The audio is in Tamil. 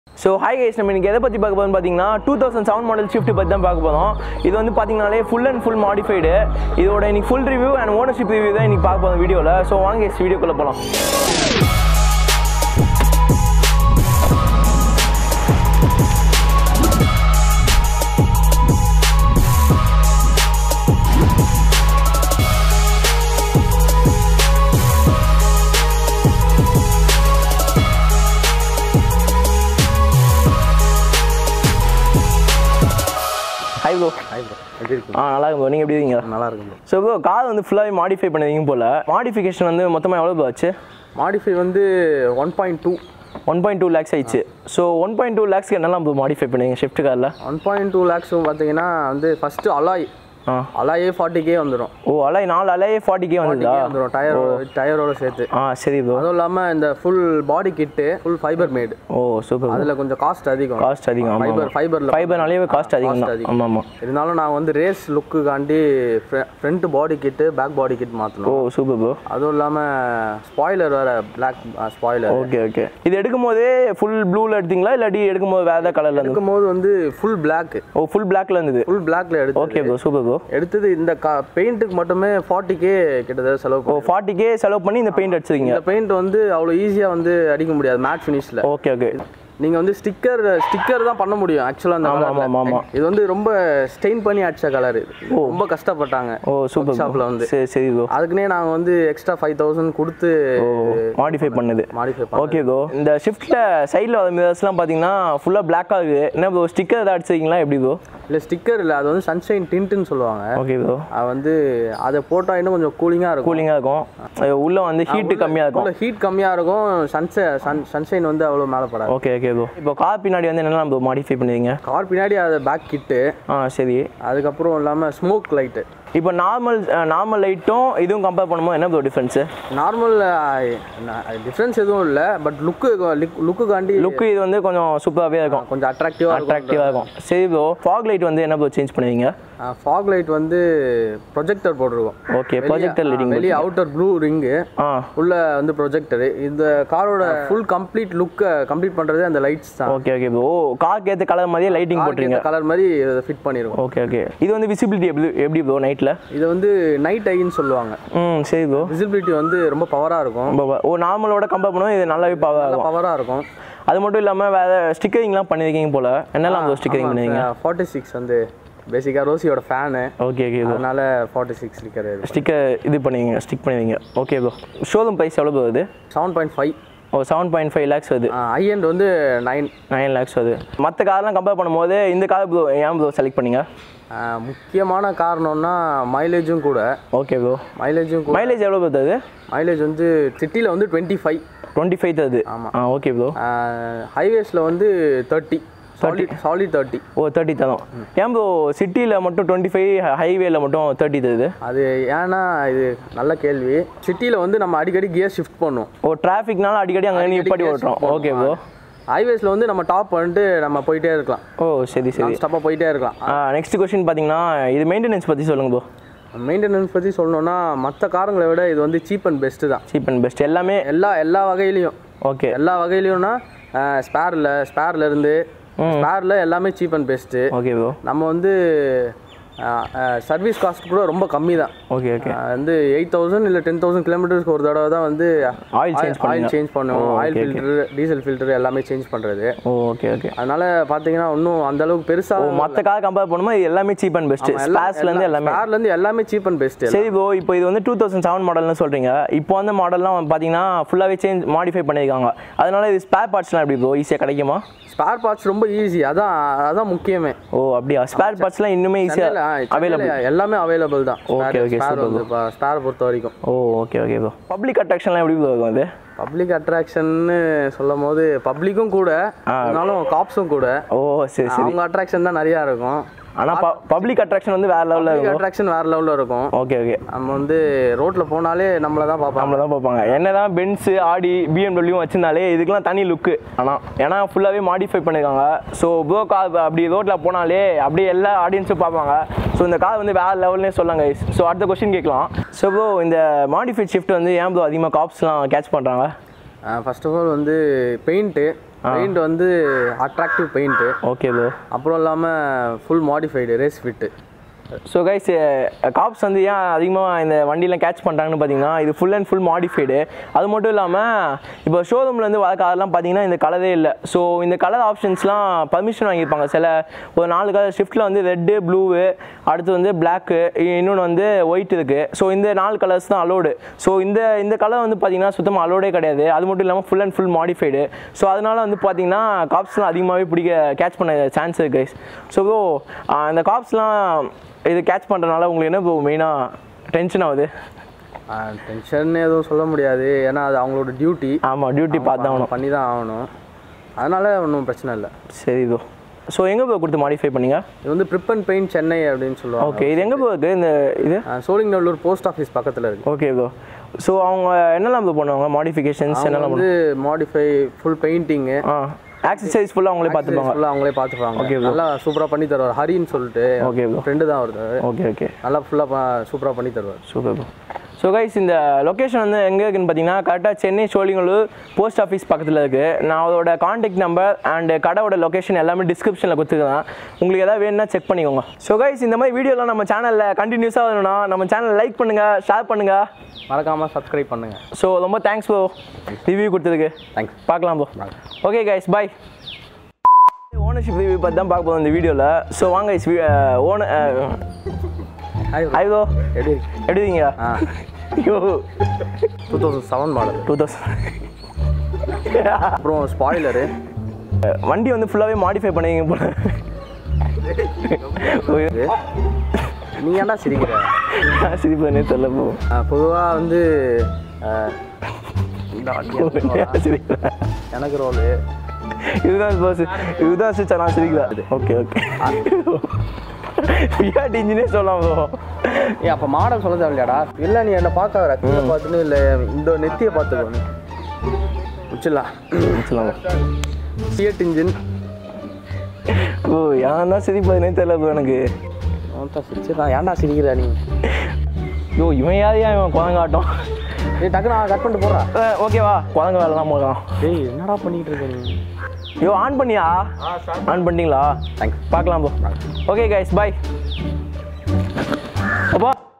ஸோ ஹாய் கைஸ் நம்ம இன்னைக்கு எதை பற்றி பார்க்க போகிறோம்னு பார்த்தீங்கன்னா two thousand seven model Swift பற்றி தான் பார்க்க போகிறோம் இது வந்து பார்த்தீங்கனாலே ஃபுல் அண்ட் ஃபுல் மாடிஃபைடு இதோட இன்னைக்கு full review and ownership review தான் இன்னைக்கு பார்க்க போகிறோம் வீடியோவில் ஸோ வாங்க கைஸ் வீடியோக்குள்ளே போகலாம் ஹாய் ப்ரோ ஹாய் ப்ரோ எப்படி இருக்கு ஆ நல்லா இருக்கும் ப்ரோ நீங்கள் எப்படி இருக்கீங்க நல்லா இருக்கும் ப்ரோ ஸோ ப்ரோ கார் வந்து ஃபுல்லாகவே மாடிஃபை பண்ணிருக்கீங்க போல் மாடிஃபிகேஷன் வந்து மொத்தமாக எவ்வளோ ப்ரோ ஆச்சு மாடிஃபை வந்து one point two one point two lakhs ஆயிடுச்சு ஸோ ஒன் பாயிண்ட் டூ லேக்ஸ்க்கு என்னெல்லாம் ப்ரோ மாடிஃபை பண்ணீங்க ஷிஃப்ட் காரில் ஒன் பாயிண்ட் டூ லேக்ஸும் பார்த்தீங்கன்னா வந்து ஃபஸ்ட்டு அலாய் ஆ அலாயே ஃபார்ட்டி கே வந்துடும் ஓ அலை நாலு அலையே ஃபார்ட்டி கே வந்ததா வந்துடும் டயரோட டயரோட சேர்த்து ஆ சரி ப்ரோ அதுவும் இல்லாமல் இந்த full body kit full fibre made ஓ சூப்பர் அதில் கொஞ்சம் காஸ்ட் அதிகம் காஸ்ட் அதிகம் ஆமாம் ஃபைபர் ஃபைபரில் ஃபைபர்னாலே காஸ்ட் அதிகம் cost தான் அதிகம். ஆமாம் ஆமாம் இருந்தாலும் நான் வந்து ரேஸ் லுக்குக்காண்டி front body kit back body kit ஓ மாற்றணும் சூப்பர் ப்ரோ அதுவும் இல்லாமல் ஸ்பாய்லர் வேறு பிளாக் ஸ்பாய்லர் ஓகே ஓகே இது எடுக்கும் போதே ஃபுல் ப்ளூவில் எடுத்தீங்களா இல்லாட்டி எடுக்கும் போது வேறு ஏதாவது கலரில் இருந்து எடுக்கும்போது வந்து ஃபுல் பிளாக் ஓ ஃபுல் பிளாக்ல இருந்தது ஃபுல் பிளாக்ல எடுத்து ஓகே ப்ரோ சூப்பர் ப்ரோ எடுத்தது இந்த கா பெயிண்ட்டுக்கு மட்டுமே ஃபார்ட்டி கே கிட்டத்தட்ட செலவு ஓ பண்ணி ஃபார்ட்டி கே செலவு பண்ணி இந்த பெயிண்ட் அடிச்சிருக்கீங்க இந்த பெயிண்ட் வந்து அவ்வளோ ஈஸியாக வந்து அடிக்க முடியாது மேட் ஃபினிஷில் ஓகே ஓகே நீங்கள் வந்து ஸ்டிக்கர் ஸ்டிக்கர் தான் பண்ண முடியும் ஆக்சுவலாக அந்த ஆமாம் colourல. ஆமாம் ஆமாம் இது வந்து ரொம்ப ஸ்டெயின் பண்ணி அடிச்ச கலர் ரொம்ப கஷ்டப்பட்டாங்க ஓ சூப்பர் ஷாப்பில் வந்து சரி சரி ப்ரோ அதுக்குன்னே நாங்கள் வந்து எக்ஸ்ட்ரா ஃபைவ் தௌசண்ட் கொடுத்து ஓ மாடிஃபை பண்ணுது மாடிஃபை பண்ணோம் ஓகே ப்ரோ இந்த ஷிஃப்ட்டில் சைடில் வர மிரர்ஸ்லாம் பார்த்தீங்கன்னா ஃபுல்லாக பிளாக்காக இருக்குது என்ன ப்ரோ ஸ்டிக்கர் ஏதாவது அடிச்சிருக்கீங்களா எப்படி ப்ரோ இல்லை ஸ்டிக்கர் இல்லை அது வந்து சன்ஷைன் டின்ட்டுன்னு சொல்லுவாங்க ஓகே ப்ரோ அது வந்து அதை போட்டால் இன்னும் கொஞ்சம் கூலிங்காக இருக்கும் கூலிங்காக இருக்கும் அது உள்ள வந்து ஹீட்டு கம்மியாக இருக்கும் உள்ள ஹீட் கம்மியாக இருக்கும் சன்சை சன் சன்ஷைன் வந்து அவ்வளோ மேலே படாது ஓகே ஓகே ப்ரோ இப்போ கார் பின்னாடி வந்து என்னெல்லாம் ப்ரோ மாடிஃபை பண்ணுவீங்க கார் பின்னாடி அது பேக் கிட்டு ஆ சரி அதுக்கப்புறம் இல்லாமல் ஸ்மோக் லைட்டு இப்போ நார்மல் நார்மல் லைட்டும் இதுவும் கம்பேர் பண்ணும்போது என்ன ப்ரோ டிஃப்ரென்ஸு நார்மல் டிஃப்ரென்ஸ் எதுவும் இல்லை பட் லுக்கு லுக்குக்காண்டி லுக்கு இது வந்து கொஞ்சம் சூப்பராகவே இருக்கும் கொஞ்சம் அட்ராக்டிவாக இருக்கும் அட்ராக்டிவாக இருக்கும் சரி ப்ரோ ஃபாக் லைட் வந்து என்ன ப்ரோ சேஞ்ச் பண்ணுவீங்க ஃபாக் லைட் வந்து ப்ரொஜெக்டர் போட்டிருக்கோம் ஓகே ப்ரொஜெக்டர் லைட்டிங் வெளியே அவுட்டர் ப்ளூ ரிங்கு ஆ உள்ள வந்து ப்ரொஜெக்டர் இந்த காரோட ஃபுல் கம்ப்ளீட் லுக்கை கம்ப்ளீட் பண்ணுறதே அந்த லைட்ஸ் தான் ஓகே ஓகே ப்ரோ காருக்கு ஏற்ற கலர் மாதிரியே லைட்டிங் போட்டுருங்க கலர் மாதிரி ஃபிட் பண்ணிருக்கோம் ஓகே ஓகே இது வந்து விசிபிலிட்டி எப்படி எப்படி ப்ரோ நைட்டில் இது வந்து நைட் ஐன்னு சொல்லுவாங்க ம் சரி ப்ரோ விசிபிலிட்டி வந்து ரொம்ப பவராக இருக்கும் ஓ நார்மலோட கம்பேர் பண்ணுவோம் இது நல்லாவே பவர் ஆகும் பவராக இருக்கும் அது மட்டும் இல்லாமல் வேறு ஸ்டிக்கரிங்லாம் பண்ணியிருக்கீங்க போல் என்னெல்லாம் ப்ரோ ஸ்டிக்கரிங் பண்ணுவீங்க ஃபார்ட்டி சிக்ஸ் வந்து பேசிக்காக ரோசியோட ஃபேனு ஓகே ஓகே ப்ரோ அதனால ஃபார்ட்டி சிக்ஸ் இருக்கிறது ஸ்டிக்கர் இது பண்ணுவீங்க ஸ்டிக் பண்ணுவீங்க ஓகே ப்ரோ ஷோரூம் ப்ரைஸ் எவ்வளோ ப்ரோ வருது செவன் பாயிண்ட் ஃபைவ் ஓ செவன் பாயிண்ட் ஃபைவ் லேக்ஸ் வருது ஐ எண்ட் வந்து நைன் நைன் லேக்ஸ் வருது மற்ற கார்லாம் கம்பேர் பண்ணும்போது இந்த கார் ப்ரோ ஏன் ப்ரோ செலக்ட் பண்ணீங்க முக்கியமான காரணம்னா மைலேஜும் கூட ஓகே ப்ரோ மைலேஜும் கூட மைலேஜ் எவ்வளோ ப்ரோ தருது மைலேஜ் வந்து சிட்டியில் வந்து டுவெண்ட்டி ஃபைவ் டுவெண்ட்டி ஃபைவ் தருது ஆ ஓகே ப்ரோ ஹைவேஸில் வந்து தேர்ட்டி சாலிட் சாலிட் தேர்ட்டி ஓ தேர்ட்டி தரும் ஏன் ப்ரோ சிட்டியில் மட்டும் டுவெண்ட்டி ஃபைவ் ஹைவேல மட்டும் தேர்ட்டி தருது அது ஏன்னா இது நல்ல கேள்வி சிட்டியில் வந்து நம்ம அடிக்கடி கியர் ஷிஃப்ட் பண்ணுவோம் ஓ டிராஃபிக்னால அடிக்கடி அங்கே நிப்பாட்டி ஓட்டுறோம் ஓகே ப்ரோ ஹைவேஸில் வந்து நம்ம டாப் பண்ணிட்டு நம்ம போயிட்டே இருக்கலாம் ஓ சரி சரி ஸ்டாப்பாக போயிட்டே இருக்கலாம் நெக்ஸ்ட் கொஸ்டின் பார்த்தீங்கன்னா இது மெயின்டெனன்ஸ் பற்றி சொல்லுங்க ப்ரோ மெயின்டெனன்ஸ் பற்றி சொல்லணும்னா மற்ற காரங்களை விட இது வந்து சீப் அண்ட் பெஸ்ட்டு தான் சீப் அண்ட் பெஸ்ட் எல்லாமே எல்லா எல்லா வகையிலையும் ஓகே எல்லா வகையிலையும்னா ஸ்பேரில் ஸ்பேரில் இருந்து ஸ்பேரில் எல்லாமே cheap and best okay bro நம்ம வந்து சர்வீஸ் காஸ்ட் கூட ரொம்ப கம்மி தான் ஓகே ஓகே வந்து எயிட் தௌசண்ட் இல்லை டென் தௌசண்ட் கிலோமீட்டர்ஸ்க்கு ஒரு தடவை தான் வந்து Oil change ஆயில் சேஞ்ச் பண்ணுவோம் ஓ, oil okay, filter diesel filter எல்லாமே சேஞ்ச் பண்ணுறது ஓ ஓகே ஓகே அதனால பார்த்தீங்கன்னா இன்னும் அந்த அளவுக்கு பெருசாக மற்ற கார் கம்பேர் பண்ணும்போது இது எல்லாமே சீப் அண்ட் பெஸ்ட் ஸ்பேஸ்லேருந்து எல்லாமே ஸ்பேர்லேருந்து எல்லாமே சீப் அண்ட் பெஸ்ட் சரி ப்ரோ இப்போ இது வந்து டூ தௌசண்ட் செவன் மாடல்னு சொல்கிறீங்க இப்போ வந்து மாடல்லாம் பார்த்தீங்கன்னா ஃபுல்லாகவே சேஞ்ச் மாடிஃபை பண்ணியிருக்காங்க அதனால இது ஸ்பேர் பார்ட்ஸ்லாம் எப்படி ப்ரோ ஈஸியாக கிடைக்குமா ஸ்பேர் பார்ட்ஸ் ரொம்ப ஈஸி அதான் அதான் முக்கியமே ஓ அப்படியா ஸ்பேர் பார்ட்ஸ்லாம் இன்னுமே ஈஸியாக சென்னையில- அவைலபிள் சென்னையில எல்லாமே அவைலபிள் தான் Okay, okay, ஸ்பேர் வந்து ஸ்பேரை பொறுத்த வரைக்கும் ஓ ஓகே ஓகே ப்ரோ பப்ளிக் அட்ராக்ஷன்லாம் எப்படி ப்ரோ இருக்கும் அது பப்ளிக் அட்ராக்ஷன்னு சொல்லும் போது பப்ளிக்கும் கூட இருந்தாலும் காப்ஸும் கூட ஓ சரி சரி அவங்க அட்ராக்ஷன் தான் நிறையா இருக்கும் ஆனால் பப்ளிக் அட்ராக்ஷன் வந்து வேறு லெவலில் இருக்கும் அட்ராக்ஷன் வேற லெவலில் இருக்கும் ஓகே ஓகே நம்ம வந்து ரோட்ல போனாலே நம்மள தான் பார்ப்பாங்க நம்மள தான் பார்ப்பாங்க என்னதான் பென்ஸு ஆடி பிஎம்டபிள்யூ வச்சிருந்தாலே இதுக்கெல்லாம் தனி லுக்கு ஆனால் ஏன்னா ஃபுல்லாகவே மாடிஃபை பண்ணியிருக்காங்க ஸோ ப்ரோ கார் அப்படி ரோட்டில் போனாலே அப்படியே எல்லா ஆடியன்ஸும் பார்ப்பாங்க ஸோ இந்த கார் வந்து வேறு லெவல்னே சொல்லாங்க ஸோ அடுத்த கொஸ்டின் கேட்கலாம் ஸோ ப்ரோ இந்த மாடிஃபைட் ஷிஃப்ட் வந்து ஏன் ப்ரோ அதிகமாக காப்ஸ்லாம் கேட்ச் பண்ணுறாங்க ஃபர்ஸ்ட் ஆஃப் ஆல் வந்து பெயிண்ட்டு பெயிண்ட் வந்து அட்ராக்டிவ் பெயிண்ட்டு ஓகே ப்ரோ அப்புறம் இல்லாமல் full modified race fit so guys cops வந்து ஏன் அதிகமாக இந்த வண்டியெலாம் கேட்ச் பண்ணுறாங்கன்னு பார்த்தீங்கன்னா இது ஃபுல் அண்ட் ஃபுல் மாடிஃபைடு அது மட்டும் இல்லாமல் இப்போ ஷோரூம்லேருந்து வர கார்லாம் பார்த்தீங்கன்னா இந்த கலரே இல்லை ஸோ இந்த கலர் ஆப்ஷன்ஸ்லாம் பர்மிஷன் வாங்கியிருப்பாங்க சில ஒரு நாலு கலர் ஷிஃப்ட்டில் வந்து ரெட்டு ப்ளூவு அடுத்து வந்து பிளாக்கு இன்னொன்று வந்து ஒயிட் இருக்குது ஸோ இந்த நாலு கலர்ஸ் தான் அலோடு ஸோ இந்த இந்த கலர் வந்து பார்த்தீங்கன்னா சுத்தமாக அலோடே கிடையாது அது மட்டும் இல்லாமல் full and full modified so அதனால வந்து பார்த்தீங்கன்னா காப்ஸ்லாம் அதிகமாகவே பிடிக்க கேட்ச் பண்ண சான்ஸ் இருக்குது கைஸ் ஸோ இந்த காப்ஸ்லாம் இது கேட்ச் பண்ணுறதுனால உங்களுக்கு என்ன இப்போ மெயினாக டென்ஷன் ஆகுது டென்ஷன் எதுவும் சொல்ல முடியாது ஏன்னா அது அவங்களோட டியூட்டி ஆமாம் டியூட்டி பார்த்து ஆகணும் பண்ணி தான் ஆகணும் அதனால ஒன்றும் பிரச்சனை இல்லை சரி இதோ ஸோ எங்கே போய் கொடுத்து மாடிஃபை பண்ணீங்க இது வந்து ப்ரிப் அண்ட் பெயிண்ட் சென்னை அப்படின்னு சொல்லுவாங்க ஓகே இது எங்கே போய் இருக்குது இந்த இது சோழிங்கநல்லூர் போஸ்ட் ஆஃபீஸ் பக்கத்தில் இருக்கு ஓகே ப்ரோ ஸோ அவங்க என்னெல்லாம் இப்போ பண்ணுவாங்க மாடிஃபிகேஷன்ஸ் என்னெல்லாம் வந்து மாடிஃபை ஃபுல் பெயிண்டிங்கு ஆ ஆக்சசைஸ் ஃபுல்லாக அவங்களே பார்த்துப்பாங்க ஃபுல்லாக அவங்களே பார்த்துப்பாங்க நல்லா சூப்பராக பண்ணி தருவார் ஹரின்னு சொல்லிட்டு ஓகே ப்ரோ ஃப்ரெண்டு தான் ஒருத்தர் ஓகே ஓகே நல்லா ஃபுல்லாக சூப்பராக பண்ணி தருவார் சூப்பர் ப்ரோ ஸோ கைஸ் இந்த லொக்கேஷன் வந்து எங்கே இருக்குன்னு பார்த்தீங்கன்னா கரெக்டாக சென்னை சோழிங்கலூர் போஸ்ட் ஆஃபீஸ் பக்கத்தில் இருக்குது நான் அதோட காண்டாக்ட் நம்பர் அண்ட் கடையோட லொக்கேஷன் எல்லாமே டிஸ்கிரிப்ஷனில் கொடுத்துருக்கேன் உங்களுக்கு எதாவது வேணும்னா செக் பண்ணிக்கோங்க ஸோ கைஸ் இந்த மாதிரி வீடியோலாம் நம்ம சேனலில் கண்டினியூஸாக வரணும்னா நம்ம சேனல் லைக் பண்ணுங்கள் ஷேர் பண்ணுங்கள் மறக்காமல் சப்ஸ்கிரைப் பண்ணுங்கள் ஸோ ரொம்ப தேங்க்ஸ் ப்ரோ ரிவ்யூ கொடுத்ததுக்கு தேங்க்ஸ் பார்க்கலாம் bro okay guys bye ownership review பற்றி தான் பார்க்க போகிறோம் இந்த வீடியோவில் ஸோ வாங்க கைஸ் ஓன ஹாய் ஹாய் ப்ரோ எப்படி இருக்கு எப்படி இருக்கீங்க ஆ ஐயோ two thousand seven model two thousand அப்புறம் ஸ்பாய்லரு வண்டி வந்து ஃபுல்லாகவே மாடிஃபை பண்ணுவீங்க போல நீ ஏன்டா சிரிக்கிற சிரிப்பதே தெரில போ பொதுவாக வந்து ஆ, சிரிக்கிறேன் எனக்கு ரோலு இதுதான் பாஸ் இதுதான் சிரிச்சா நான் சிரிக்கிறேன் ஓகே ஓகே பிஆர்டி இன்ஜினியர் சொல்லலாம் ப்ரோ ஏ அப்போ மாடல் சொல்ல தேவையில்லையாடா இல்லை நீ என்னை பார்க்க வர கீழே பார்த்துன்னு இல்லை இந்த நெத்தியை பார்த்துக்கோ நீ வச்சிடலாம் சொல்லலாம் சியட் இன்ஜின் ஓ ஏன் தான் சிரிப்பதுனே தெரியல ப்ரோ எனக்கு அவன்தான் சிரிச்சிடலாம் ஏன்டா சிரிக்கிற நீ ஐயோ இவன் யாரையா இவன் குழங்காட்டம் ஏய் டக்குனு கட் பண்ணிட்டு போடுறா ஓகேவா குழந்தை வேலை தான் போகலாம் டேய் என்னடா பண்ணிட்டு இருக்க நீ ஐயோ ஆன் பண்ணியா ஆன் பண்ணிட்டீங்களா தேங்க்ஸ் பார்க்கலாம் ப்ரோ ஓகே கைஸ் பாய் அப்பா